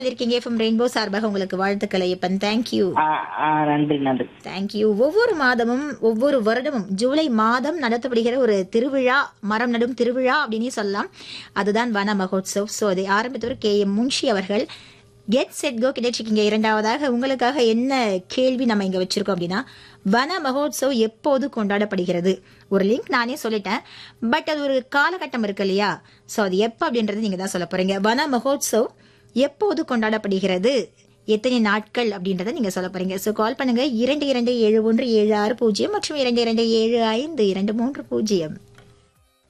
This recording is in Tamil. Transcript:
இருக்கீங்க எஃப்எம் ரெயின்போ சார்பாக உங்களுக்கு வாழ்த்துக்கள் ஐயப்பன் தேங்க்யூ ஆ ஆ நன்றி நன்றி தேங்க்யூ ஒவ்வொரு மாதமும் ஒவ்வொரு வருடமும் ஜூலை மாதம் நடத்தப்படுகிற ஒரு திருவிழா மரம் நடும் திருவிழா அப்படின்னு சொல்லலாம் அதுதான் வன மகோத்சவ் ஸோ அதை ஆரம்பித்தவர் கே எம் முன்ஷி அவர்கள் கெட் செட் கோ கிடைச்சிருக்கீங்க இரண்டாவதாக உங்களுக்காக என்ன கேள்வி நம்ம இங்க வச்சிருக்கோம் அப்படின்னா வன மகோத்சவ் எப்போது கொண்டாடப்படுகிறது ஒரு லிங்க் நானே சொல்லிட்டேன் பட் அது ஒரு காலகட்டம் இருக்கு இல்லையா ஸோ அது எப்போ அப்படின்றது நீங்க தான் சொல்ல போறீங்க வன மகோத்சவ் எப்போது கொண்டாடப்படுகிறது எத்தனை நாட்கள் அப்படின்றத நீங்க சொல்ல போறீங்க ஸோ கால் பண்ணுங்க இரண்டு இரண்டு ஏழு ஒன்று ஏழு ஆறு பூஜ்ஜியம் மற்றும் இரண்டு இரண்டு ஏழு ஐந்து இரண்டு மூன்று பூஜ்ஜியம்